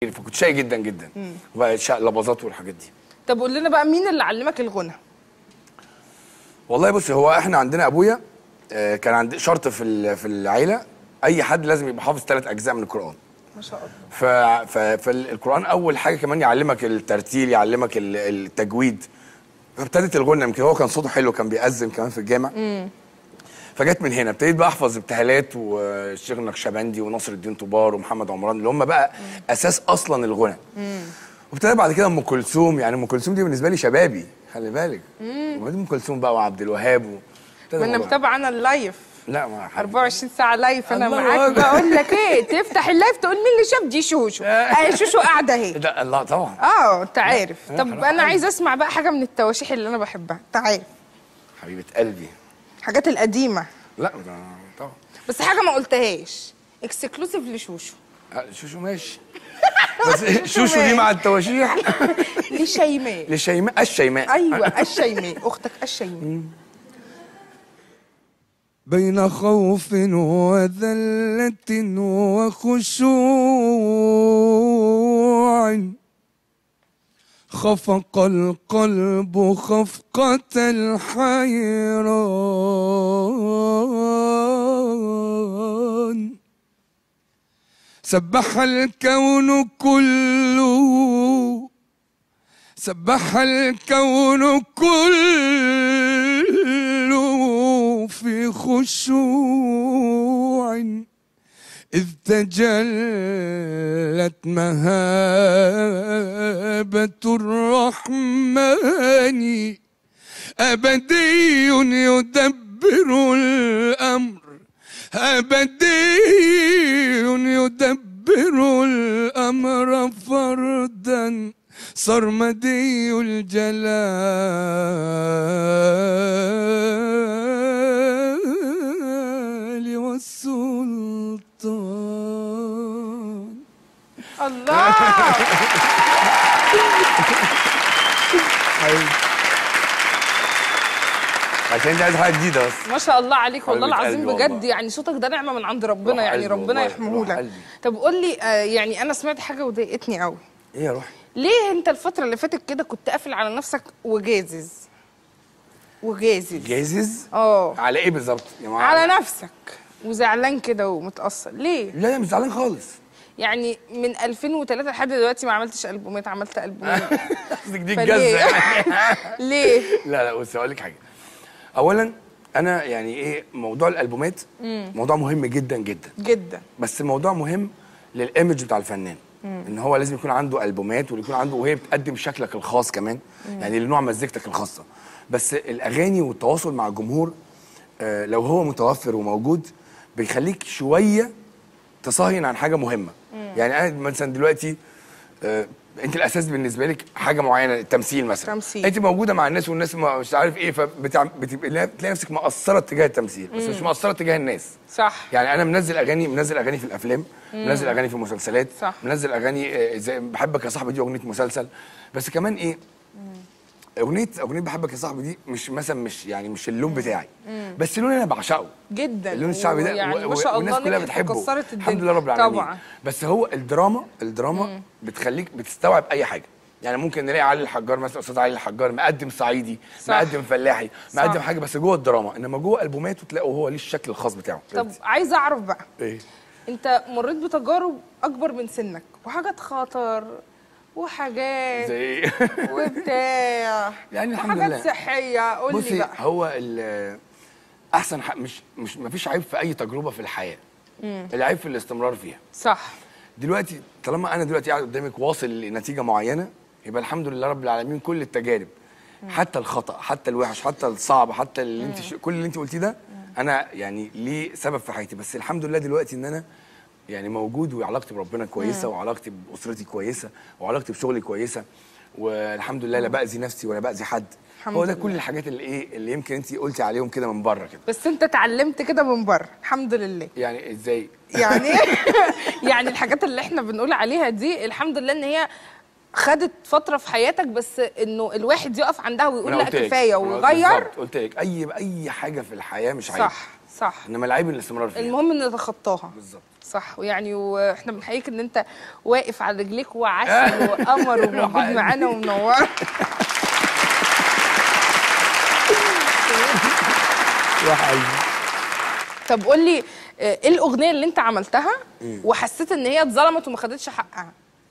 فكنت شقي جدا جدا وبقى شق لبظات والحاجات دي طب قول لنا بقى مين اللي علمك الغنى والله بص هو احنا عندنا ابويا آه، كان عندي شرط في ال- في العيله اي حد لازم يبقى حافظ ثلاث اجزاء من القران ما شاء الله ف... ف... فالقران اول حاجه كمان يعلمك الترتيل يعلمك ال- التجويد فابتدت الغنى يمكن هو كان صوته حلو كان بيأذن كمان في الجامع فجت من هنا ابتديت بقى احفظ ابتهالات والشيخ النقشبندي وناصر الدين طوبار ومحمد عمران اللي هم بقى اساس اصلا الغنى وابتدى بعد كده ام كلثوم يعني ام كلثوم دي بالنسبه لي شبابي خلي بالك وبعدين ام كلثوم بقى وعبد الوهاب و... ابتدى ما انا الموضوع. متابعه انا اللايف لا ما حد. 24 ساعة لايف انا الله معاك أكبر. بقول لك ايه تفتح اللايف تقول مين اللي شاف دي شوشو اهي شوشو قاعدة اهي لا الله طبعا اه انت عارف لا، طب حرام انا عليك. عايزه اسمع بقى حاجة من التواشيح اللي انا بحبها انت عارف حبيبه قلبي الحاجات القديمة لا ده طبعا بس حاجة ما قلتهاش اكسكلوسيف لشوشو آه، شوشو ماشي بس شوشو دي مع التواشيح لشيماء لشيماء الشيماء ايوه الشيماء اختك الشيماء بين خوف وذلة وخشوع خفق القلب خفقة الحيران سبح الكون كله سبح الكون كله في خشوع إذ تجلت مهابة الرحمن أبدي يدبر الأمر أبدي يدبر الأمر فردا صرمدي الجلال والسلطان الله عشان انت عايز حاجه جديده بس ما شاء الله عليك والله حبيبة العظيم قلبي بجد والله. يعني صوتك ده نعمه من عند ربنا روح يعني قلبي ربنا والله، يحميه روح لك قلبي. طب قول لي آه، يعني انا سمعت حاجه وضايقتني قوي ايه يا روحي ليه انت الفتره اللي فاتت كده كنت قافل على نفسك وجازز وجازز جايزز اه على ايه بالظبط يا معلم؟ على نفسك وزعلان كده ومتأثر ليه؟ لا لا مش زعلان خالص يعني من 2003 لحد دلوقتي ما عملتش ألبومات عملت ألبومين قصدك دي فليه؟ الجزه يعني ليه؟ لا لا بص هقول لك حاجه اولا انا يعني ايه موضوع الالبومات موضوع مهم جدا جدا جدا بس الموضوع مهم للايمج بتاع الفنان ان هو لازم يكون عنده البومات ويكون عنده وهي بتقدم شكلك الخاص كمان يعني لنوع مزيكتك الخاصه بس الاغاني والتواصل مع الجمهور آه لو هو متوفر وموجود بيخليك شويه تصهين عن حاجه مهمه يعني انا مثلا دلوقتي آه انت الاساس بالنسبه لك حاجه معينه التمثيل مثلا تمثيل. انت موجوده مع الناس والناس ما- مش عارف ايه فبتلاقي نفسك مقصره تجاه التمثيل بس مش مقصره تجاه الناس صح يعني انا منزل اغاني منزل اغاني في الافلام منزل اغاني في المسلسلات صح. منزل اغاني آه، زي بحبك يا صاحبي دي اغنيه مسلسل بس كمان ايه اغنيه اغنيه بحبك يا صاحبي دي مش مثلا مش يعني مش اللون بتاعي بس اللون انا بعشقه جدا اللون الشعبي ده يعني و- ما شاء والناس الله كلها نجحت بتحبه وكسرت الدنيا الحمد لله رب العالمين طبعا بس هو الدراما الدراما بتخليك بتستوعب اي حاجه يعني ممكن نلاقي علي الحجار مثلا استاذ علي الحجار مقدم صعيدي صح. مقدم فلاحي صح. مقدم حاجه بس جوه الدراما انما جوه البوماته تلاقوا هو ليه الشكل الخاص بتاعه طب عايزه اعرف بقى ايه انت مريت بتجارب اكبر من سنك وحاجات خطر وحاجات زي ايه وبتاع يعني الحمد وحاجات لله. صحيه قول لي بصي بقى هو ال- احسن ح... مش مش مفيش عيب في اي تجربه في الحياه العيب في الاستمرار فيها صح دلوقتي طالما انا دلوقتي قاعد قدامك واصل لنتيجه معينه يبقى الحمد لله رب العالمين كل التجارب حتى الخطا حتى الوحش حتى الصعب حتى اللي انت ش... كل اللي انت قلتيه ده انا يعني ليه سبب في حياتي بس الحمد لله دلوقتي ان انا يعني موجود وعلاقتي بربنا كويسه وعلاقتي باسرتي كويسه وعلاقتي بشغلي كويسه والحمد لله لا باذي نفسي ولا باذي حد الحمد هو ده لله. كل الحاجات اللي ايه اللي يمكن انت قلتي عليهم كده من بره كده بس انت اتعلمت كده من بره الحمد لله يعني ازاي يعني يعني الحاجات اللي احنا بنقول عليها دي الحمد لله ان هي خدت فتره في حياتك بس انه الواحد يقف عندها ويقول أنا لا قلت لك. كفايه أنا ويغير بالظبط، قلت لك اي اي حاجه في الحياه مش عيب صح صح انما العيب الاستمرار فيها المهم ان نتخطاها بالظبط صح ويعني واحنا بنحييك ان انت واقف على رجليك وعسل وقمر وموجود معانا ومنور طب قول لي آه، ايه الاغنيه اللي انت عملتها وحسيت ان هي اتظلمت وما خدتش حقها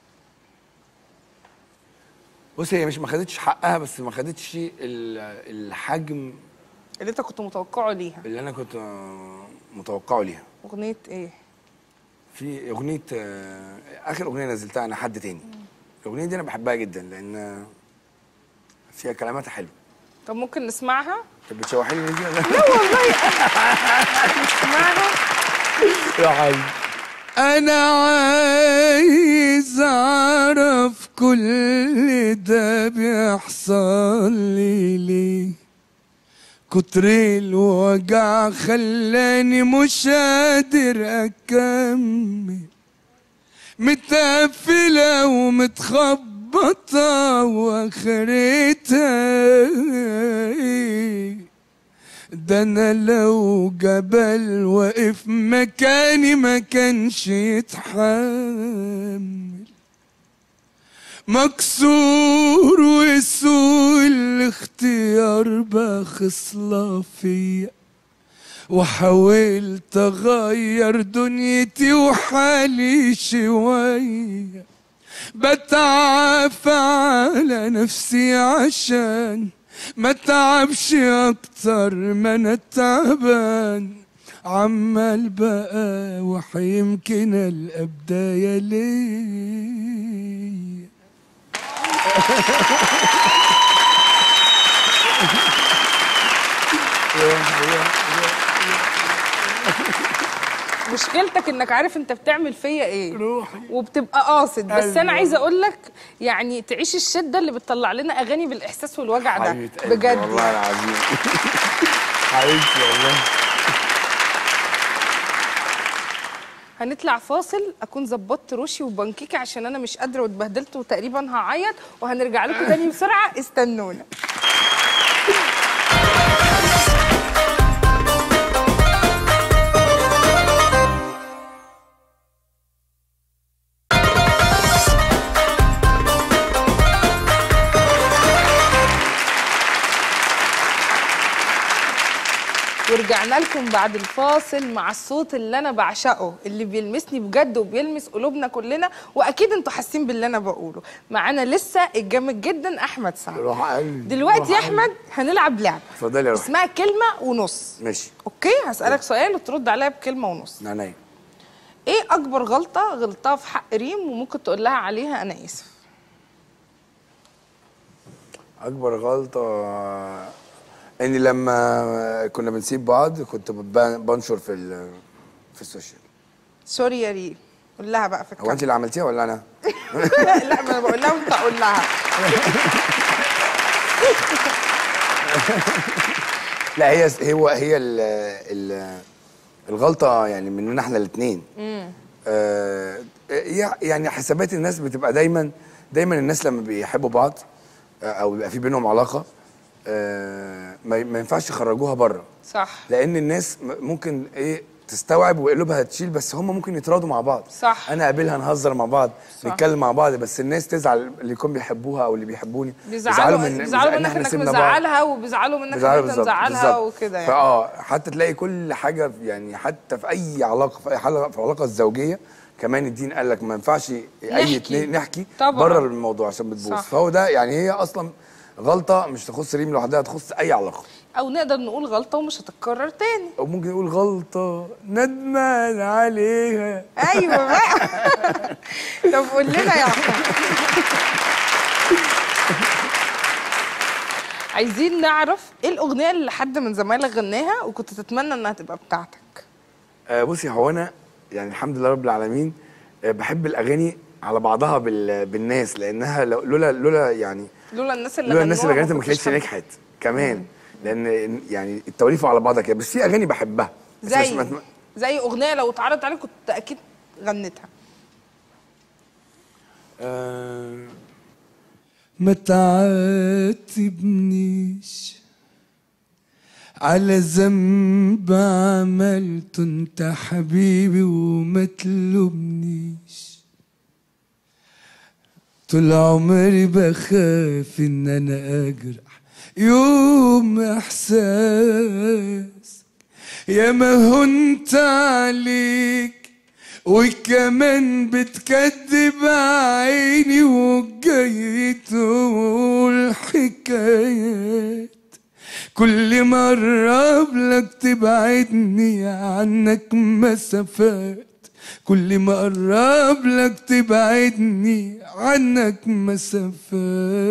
بص هي مش ما خدتش حقها بس ما خدتش ال- الحجم اللي انت كنت متوقعه ليها اللي انا كنت آه، متوقعه ليها اغنيه ايه في اغنيه آه، اخر اغنيه نزلتها انا حد تاني الاغنيه دي انا بحبها جدا لان فيها كلماتها حلوه طب ممكن نسمعها طب بتشوحي لي دي ولا نسمعها يا حبيبي انا عايز اعرف كل ده بيحصل لي ليه كتر الوجع خلاني مش قادر اكمل متقفلة ومتخبطة واخرتها ايه ده انا لو جبل واقف مكاني ما كانش يتحمل مكسور وسوء الاختيار بخصلة فيا وحاولت اغير دنيتي وحالي شوية بتعافى على نفسي عشان ما تعبش اكتر ما انا تعبان عمال بقى وحيمكن القى بداية ليه مشكلتك انك عارف انت بتعمل فيا ايه روحي. وبتبقى قاصد بس انا أيوة. عايزه اقول لك يعني تعيش الشده اللي بتطلع لنا اغاني بالاحساس والوجع ده حبيبة قلبي بجد والله العظيم حبيبتي والله هنطلع فاصل اكون ظبطت روشي وبنكيكي عشان انا مش قادره واتبهدلت وتقريبا هعيط وهنرجع لكم تاني بسرعه استنونا ورجعنا لكم بعد الفاصل مع الصوت اللي انا بعشقه اللي بيلمسني بجد وبيلمس قلوبنا كلنا واكيد انتوا حاسين باللي انا بقوله معانا لسه الجامد جدا احمد سعد روح قلبي دلوقتي روح يا قلبي. احمد هنلعب لعبه اتفضلي يا روحي اسمها كلمه ونص ماشي اوكي هسالك سؤال وترد عليا بكلمه ونص عينيا ايه اكبر غلطه غلطتها في حق ريم وممكن تقول لها عليها انا اسف اكبر غلطه اني لما كنا بنسيب بعض كنت ب- بنشر في ال- في السوشيال سوري يا ريم قول لها بقى في هو انت الكلام اللي عملتيها ولا انا لا ما انا بقول لها وانت قول لها لا هي هو هي ال ال الغلطه يعني مننا احنا الاثنين آه يعني حسابات الناس بتبقى دايما دايما الناس لما بيحبوا بعض آه، او بيبقى في بينهم علاقه آه ما ما ينفعش يخرجوها بره صح لان الناس م- ممكن ايه تستوعب وقلوبها تشيل بس هم ممكن يتراضوا مع بعض صح. انا اقابلها نهزر مع بعض صح. نتكلم مع بعض بس الناس تزعل اللي يكون بيحبوها او اللي بيحبوني بيزعلوا من- بيزعلوا إن منك إحنا انك سيبنا بعض. مزعلها وبيزعلوا منك ان بيزعلوا انت بالظبط مزعلها بالظبط. وكده يعني فاه حتى تلاقي كل حاجه يعني حتى في اي علاقه في اي حاجه في العلاقه الزوجيه كمان الدين قال لك ما ينفعش اي نحكي. اتنين نحكي طبعاً. بره الموضوع عشان بتبوظ صح. فهو ده يعني هي اصلا غلطه مش تخص ريم لوحدها تخص اي علاقه او نقدر نقول غلطه ومش هتتكرر تاني او ممكن نقول غلطه ندمان عليها ايوه بقى طب قول لنا يا احمد عايزين نعرف ايه الاغنيه اللي حد من زمايلك غناها وكنت تتمنى انها تبقى بتاعتك آه بصي هو انا يعني الحمد لله رب العالمين آه بحب الاغاني على بعضها بال... بالناس لانها لو- لولا لولا يعني لولا الناس اللي لولا الناس اللي غنوها غنتها ما كنتش كانتش حب- نجحت كمان لان يعني التوليفه على بعضها كده بس في اغاني بحبها بس مش زي مت- زي اغنيه لو اتعرضت عليك كنت اكيد غنتها آه ما تعاتبنيش على ذنب عملته انت حبيبي وما تلومنيش طول عمري بخاف ان انا اجرح يوم احساس يا ما هنت عليك وكمان بتكذب عيني وجاي تقول حكايات كل مرة قبلك تبعدني عنك مسافات كل ما اقرب لك تبعدني عنك مسافات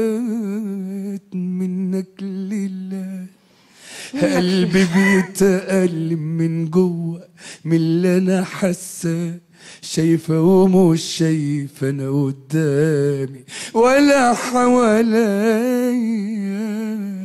منك لله قلبي بيتألم من جوه من اللي انا حاساه شايفة ومش شايفة انا قدامي ولا حواليا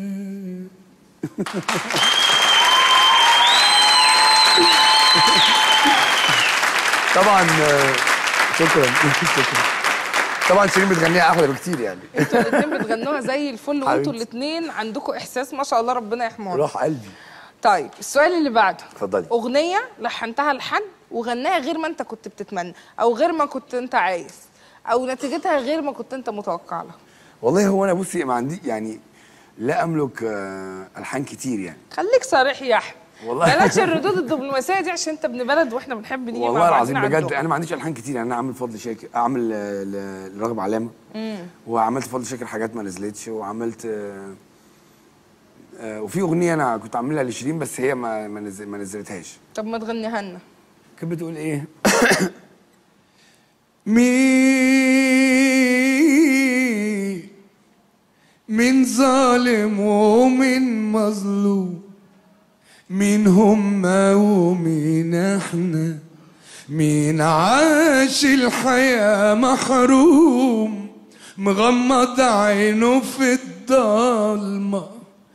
طبعا آه، شكرا شكرا طبعا شيرين بتغنيها احلى بكتير يعني انتوا الاثنين بتغنوها زي الفل وانتوا حبيبتي. الاثنين عندكم احساس ما شاء الله ربنا يحميكم روح قلبي طيب السؤال اللي بعده اتفضلي. اغنيه لحنتها لحد وغناها غير ما انت كنت بتتمنى او غير ما كنت انت عايز او نتيجتها غير ما كنت انت متوقع لها والله هو انا بصي ما عندي يعني لا املك آه، الحان كتير يعني خليك صريح يا احمد والله. بلاش الردود الدبلوماسيه دي عشان انت ابن بلد واحنا بنحب نيجي مع والله بعضنا العظيم بجد عندهم. انا ما عنديش الحان كتير يعني انا عامل فضل شاكر اعمل آه، ل- لراغب علامه وعملت فضل شاكر حاجات ما نزلتش وعملت آه، آه، وفي اغنيه انا كنت عاملها لشيرين بس هي ما ما نزل- ما نزلتهاش طب ما تغنيها لنا كانت بتقول ايه مين من ظالم ومن مظلوم مين هما ومين احنا مين عاش الحياة محروم مغمض عينه في الضلمة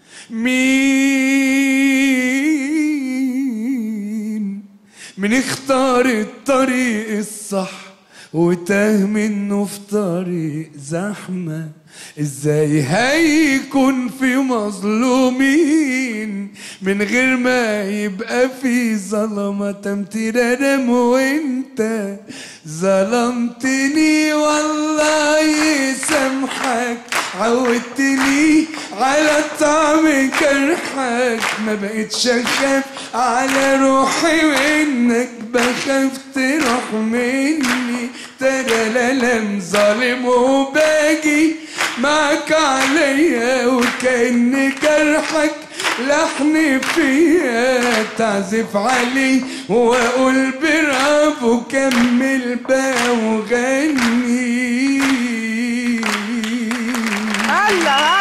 مين من اختار الطريق الصح وتاه منه في طريق زحمة ازاي هيكون في مظلومين من غير ما يبقى في ظلمة تمتررم وانت ظلمتني والله يسامحك عودتني على طعم جرحك ما بقتش اخاف على روحي وانك بخاف تروح مني ترى لا ظالم وباجي معك عليا وكأن جرحك لحن فيا تعزف عليه واقول برافو كمل بقى وغني هلا